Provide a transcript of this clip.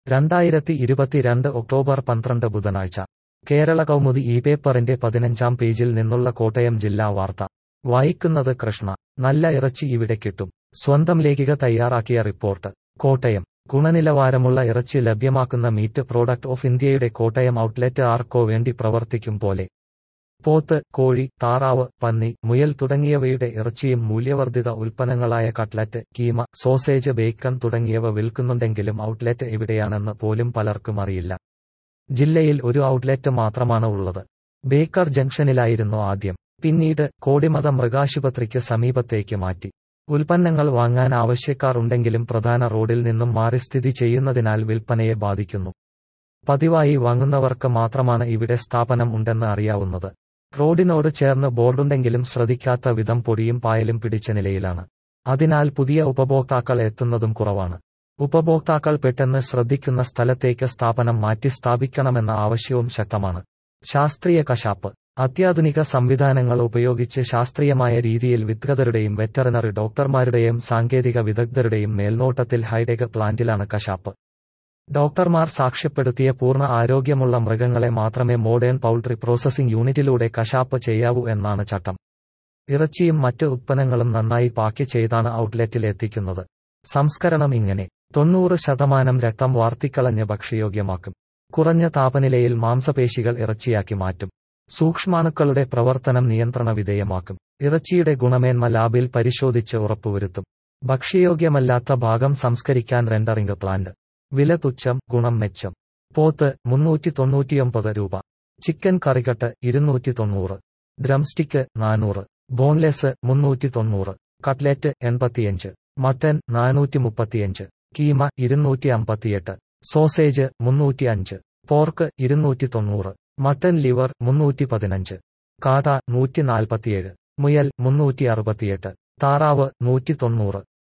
രണ്ടായിരത്തി ഇരുപത്തിരണ്ട് ഒക്ടോബർ പന്ത്രണ്ട് ബുധനാഴ്ച കേരള കൗമുദി ഈ പേപ്പറിന്റെ പതിനഞ്ചാം പേജിൽ നിന്നുള്ള കോട്ടയം ജില്ലാ വാർത്ത വായിക്കുന്നത് കൃഷ്ണ നല്ല ഇറച്ചി ഇവിടെ കിട്ടും സ്വന്തം ലേഖിക തയ്യാറാക്കിയ റിപ്പോർട്ട് കോട്ടയം ഗുണനിലവാരമുള്ള ഇറച്ചി ലഭ്യമാക്കുന്ന മീറ്റ് പ്രോഡക്റ്റ് ഓഫ് ഇന്ത്യയുടെ കോട്ടയം ഔട്ട്ലെറ്റ് ആർക്കോ വേണ്ടി പ്രവർത്തിക്കും പോലെ പോത്ത് കോഴി താറാവ് പന്നി മുയൽ തുടങ്ങിയവയുടെ ഇറച്ചിയും മൂല്യവർദ്ധിത ഉൽപ്പന്നങ്ങളായ കട്ട്ലറ്റ് കീമ സോസേജ് ബേക്കൺ തുടങ്ങിയവ വിൽക്കുന്നുണ്ടെങ്കിലും ഔട്ട്ലെറ്റ് എവിടെയാണെന്ന് പോലും പലർക്കും അറിയില്ല ജില്ലയിൽ ഒരു ഔട്ട്ലെറ്റ് മാത്രമാണ് ഉള്ളത് ബേക്കർ ജംഗ്ഷനിലായിരുന്നു ആദ്യം പിന്നീട് കോടിമത മൃഗാശുപത്രിക്ക് സമീപത്തേക്ക് മാറ്റി ഉൽപ്പന്നങ്ങൾ വാങ്ങാൻ ആവശ്യക്കാർ ഉണ്ടെങ്കിലും പ്രധാന റോഡിൽ നിന്നും മാറി സ്ഥിതി ചെയ്യുന്നതിനാൽ വിൽപ്പനയെ ബാധിക്കുന്നു പതിവായി വാങ്ങുന്നവർക്ക് മാത്രമാണ് ഇവിടെ സ്ഥാപനം ഉണ്ടെന്ന് അറിയാവുന്നത് റോഡിനോട് ചേർന്ന് ബോർഡുണ്ടെങ്കിലും ശ്രദ്ധിക്കാത്ത വിധം പൊടിയും പായലും പിടിച്ച നിലയിലാണ് അതിനാൽ പുതിയ ഉപഭോക്താക്കൾ എത്തുന്നതും കുറവാണ് ഉപഭോക്താക്കൾ പെട്ടെന്ന് ശ്രദ്ധിക്കുന്ന സ്ഥലത്തേക്ക് സ്ഥാപനം മാറ്റി സ്ഥാപിക്കണമെന്ന ആവശ്യവും ശക്തമാണ് ശാസ്ത്രീയ കശാപ്പ് അത്യാധുനിക സംവിധാനങ്ങൾ ഉപയോഗിച്ച് ശാസ്ത്രീയമായ രീതിയിൽ വിദ്ഗതരുടെയും വെറ്ററിനറി ഡോക്ടർമാരുടെയും സാങ്കേതിക വിദഗ്ധരുടെയും മേൽനോട്ടത്തിൽ ഹൈടെക് പ്ലാന്റിലാണ് കശാപ്പ് ഡോക്ടർമാർ സാക്ഷ്യപ്പെടുത്തിയ പൂർണ്ണ ആരോഗ്യമുള്ള മൃഗങ്ങളെ മാത്രമേ മോഡേൺ പൗൾട്രി പ്രോസസിംഗ് യൂണിറ്റിലൂടെ കശാപ്പ് ചെയ്യാവൂ എന്നാണ് ചട്ടം ഇറച്ചിയും മറ്റ് ഉത്പന്നങ്ങളും നന്നായി പാക്ക് ചെയ്താണ് ഔട്ട്ലെറ്റിൽ എത്തിക്കുന്നത് സംസ്കരണം ഇങ്ങനെ തൊണ്ണൂറ് ശതമാനം രക്തം വാർത്തിക്കളഞ്ഞ് ഭക്ഷ്യയോഗ്യമാക്കും കുറഞ്ഞ താപനിലയിൽ മാംസപേശികൾ ഇറച്ചിയാക്കി മാറ്റും സൂക്ഷ്മാണുക്കളുടെ പ്രവർത്തനം നിയന്ത്രണ വിധേയമാക്കും ഇറച്ചിയുടെ ഗുണമേന്മ ലാബിൽ പരിശോധിച്ച് ഉറപ്പുവരുത്തും ഭക്ഷ്യയോഗ്യമല്ലാത്ത ഭാഗം സംസ്കരിക്കാൻ റെൻഡറിംഗ് പ്ലാന്റ് വില തുച്ഛം ഗുണം മെച്ചം പോത്ത് മുന്നൂറ്റി തൊണ്ണൂറ്റിയൊമ്പത് രൂപ ചിക്കൻ കറികട്ട് ഇരുന്നൂറ്റി തൊണ്ണൂറ് ഡ്രംസ്റ്റിക്ക് നാനൂറ് ബോൺലെസ് മുന്നൂറ്റി തൊണ്ണൂറ് കട്ട്ലെറ്റ് എൺപത്തിയഞ്ച് മട്ടൻ നാനൂറ്റി മുപ്പത്തിയഞ്ച് കീമ ഇരുന്നൂറ്റി അമ്പത്തിയെട്ട് സോസേജ് മുന്നൂറ്റി അഞ്ച് പോർക്ക് ഇരുന്നൂറ്റി തൊണ്ണൂറ് മട്ടൻ ലിവർ മുന്നൂറ്റി പതിനഞ്ച് കാട നൂറ്റി നാൽപ്പത്തിയേഴ് മുയൽ മുന്നൂറ്റി അറുപത്തിയെട്ട് താറാവ് നൂറ്റി തൊണ്ണൂറ്